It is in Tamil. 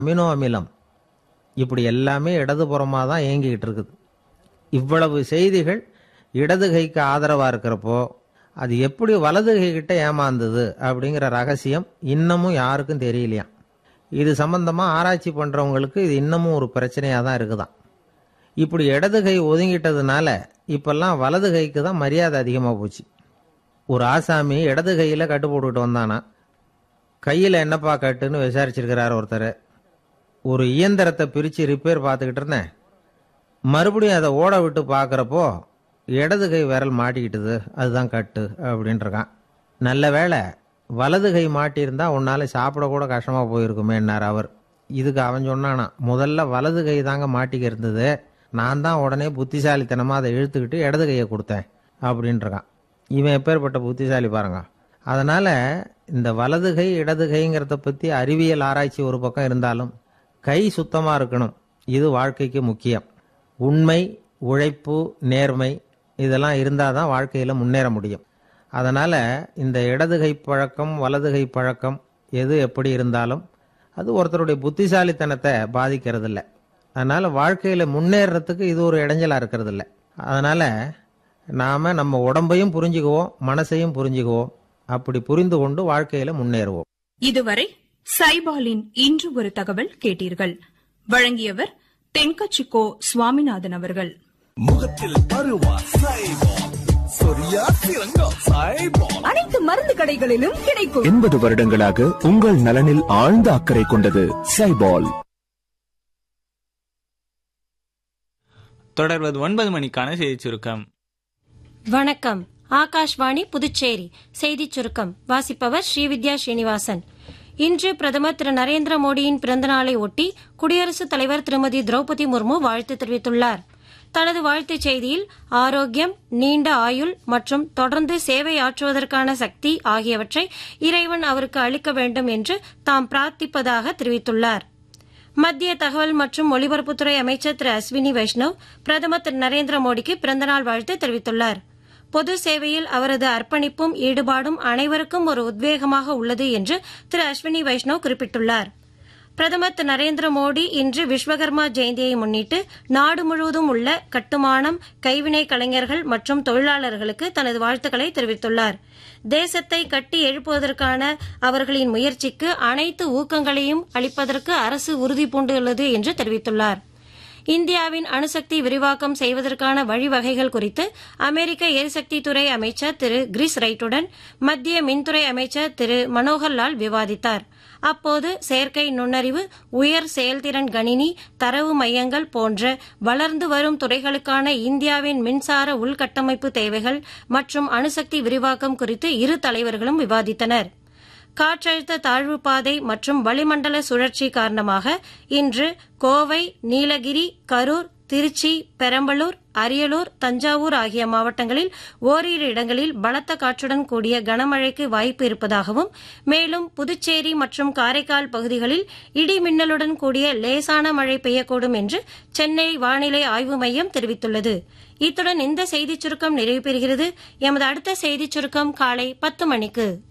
அமினோ அமிலம் இப்படி எல்லாமே இடதுபுறமாக தான் இயங்கிக்கிட்டு இருக்குது இவ்வளவு செய்திகள் இடது கைக்கு ஆதரவாக இருக்கிறப்போ அது எப்படி வலது கைகிட்ட ஏமாந்தது அப்படிங்கிற ரகசியம் இன்னமும் யாருக்கும் தெரியலையாம் இது சம்பந்தமாக ஆராய்ச்சி பண்ணுறவங்களுக்கு இது இன்னமும் ஒரு பிரச்சனையாக தான் இருக்குதாம் இப்படி இடது கை ஒதுங்கிட்டதுனால இப்பெல்லாம் வலது கைக்கு தான் மரியாதை அதிகமாக போச்சு ஒரு ஆசாமி இடது கையில் கட்டு போட்டுக்கிட்டு வந்தானா கையில் என்னப்பா கட்டுன்னு விசாரிச்சிருக்கிறார் ஒருத்தர் ஒரு இயந்திரத்தை பிரித்து ரிப்பேர் பார்த்துக்கிட்டு இருந்தேன் மறுபடியும் அதை ஓட விட்டு பார்க்குறப்போ இடது கை விரல் மாட்டிக்கிட்டுது அதுதான் கட்டு அப்படின்ட்டுருக்கான் நல்ல வேளை வலது கை மாட்டியிருந்தா உன்னால் சாப்பிட கூட கஷ்டமாக போயிருக்குமேன்னார் அவர் இதுக்கு அவன் சொன்னானா முதல்ல வலது கை தாங்க மாட்டிக்க இருந்தது நான் தான் உடனே புத்திசாலித்தனமாக அதை இழுத்துக்கிட்டு இடது கையை கொடுத்தேன் அப்படின்ட்டுருக்கான் இவன் எப்பேற்பட்ட புத்திசாலி பாருங்க அதனால் இந்த வலது கை இடது கைங்கிறத பற்றி அறிவியல் ஆராய்ச்சி ஒரு பக்கம் இருந்தாலும் கை சுத்தமாக இருக்கணும் இது வாழ்க்கைக்கு முக்கியம் உண்மை உழைப்பு நேர்மை இதெல்லாம் இருந்தால் தான் வாழ்க்கையில் முன்னேற முடியும் அதனால் இந்த இடது கை பழக்கம் வலது கை பழக்கம் எது எப்படி இருந்தாலும் அது ஒருத்தருடைய புத்திசாலித்தனத்தை பாதிக்கிறதில்ல அதனால் வாழ்க்கையில் முன்னேறத்துக்கு இது ஒரு இடைஞ்சலாக இருக்கிறதில்ல அதனால் நாம் நம்ம உடம்பையும் புரிஞ்சுக்குவோம் மனசையும் புரிஞ்சுக்குவோம் அப்படி புரிந்து கொண்டு வாழ்க்கையில் முன்னேறுவோம் இதுவரை சைபாலின் இன்று ஒரு தகவல் கேட்டீர்கள் வழங்கியவர் தென்கச்சிக்கோ சுவாமிநாதன் அவர்கள் முகத்தில் பருவா சைபால் சொரியா சிறங்கா சைபால் அனைத்து மருந்து கடைகளிலும் கிடைக்கும் எண்பது வருடங்களாக உங்கள் நலனில் ஆழ்ந்த அக்கறை கொண்டது சைபால் தொடர்வது ஒன்பது மணிக்கான செய்திச் சுருக்கம் வணக்கம் ஆகாஷ்வாணி புதுச்சேரி செய்திச் சுருக்கம் வாசிப்பவர் ஸ்ரீவித்யா ஸ்ரீனிவாசன் இன்று பிரதமர் திரு நரேந்திர மோடியின் பிறந்தநாளை ஒட்டி குடியரசுத் தலைவர் திருமதி திரௌபதி முர்மு வாழ்த்து தெரிவித்துள்ளார் தனது வாழ்த்துச் செய்தியில் ஆரோக்கியம் நீண்ட ஆயுள் மற்றும் தொடர்ந்து சேவை ஆற்றுவதற்கான சக்தி ஆகியவற்றை இறைவன் அவருக்கு அளிக்க வேண்டும் என்று தாம் பிரார்த்திப்பதாக தெரிவித்துள்ளார் மத்திய தகவல் மற்றும் ஒலிபரப்புத்துறை அமைச்சர் திரு அஸ்வினி வைஷ்ணவ் பிரதமர் திரு நரேந்திர மோடிக்கு பிறந்தநாள் வாழ்த்து தெரிவித்துள்ளார் பொது சேவையில் அவரது அர்ப்பணிப்பும் ஈடுபாடும் அனைவருக்கும் ஒரு உத்வேகமாக உள்ளது என்று திரு அஸ்வினி வைஷ்ணவ் குறிப்பிட்டுள்ளார் பிரதமர் திரு நரேந்திர மோடி இன்று விஸ்வகர்மா ஜெயந்தியை முன்னிட்டு நாடு முழுவதும் உள்ள கட்டுமானம் கைவினை கலைஞர்கள் மற்றும் தொழிலாளர்களுக்கு தனது வாழ்த்துக்களை தெரிவித்துள்ளார் தேசத்தை கட்டி எழுப்புவதற்கான அவர்களின் முயற்சிக்கு அனைத்து ஊக்கங்களையும் அளிப்பதற்கு அரசு உறுதி பூண்டுள்ளது என்று தெரிவித்துள்ளார் இந்தியாவின் அணுசக்தி விரிவாக்கம் செய்வதற்கான வழிவகைகள் குறித்து அமெரிக்க எரிசக்தி துறை அமைச்சர் திரு கிரிஸ் ரைட்டுடன் மத்திய மின்துறை அமைச்சர் திரு மனோகர் லால் விவாதித்தார் அப்போது செயற்கை நுண்ணறிவு உயர் செயல்திறன் கணினி தரவு மையங்கள் போன்ற வளர்ந்து வரும் துறைகளுக்கான இந்தியாவின் மின்சார உள்கட்டமைப்பு தேவைகள் மற்றும் அணுசக்தி விரிவாக்கம் குறித்து இரு தலைவர்களும் விவாதித்தனா் காற்றழுத்த தாழ்வு பாதை மற்றும் வளிமண்டல சுழற்சி காரணமாக இன்று கோவை நீலகிரி கரூர் திருச்சி பெரம்பலூர் அரியலூர் தஞ்சாவூர் ஆகிய மாவட்டங்களில் ஓரிரு இடங்களில் பலத்த காற்றுடன் கூடிய கனமழைக்கு வாய்ப்பு இருப்பதாகவும் மேலும் புதுச்சேரி மற்றும் காரைக்கால் பகுதிகளில் இடி மின்னலுடன் கூடிய லேசான மழை பெய்யக்கூடும் என்று சென்னை வானிலை ஆய்வு மையம் தெரிவித்துள்ளது இத்துடன் இந்த செய்திச் சுருக்கம் நிறைவு பெறுகிறது எமது அடுத்த செய்திச் சுருக்கம் காலை பத்து மணிக்கு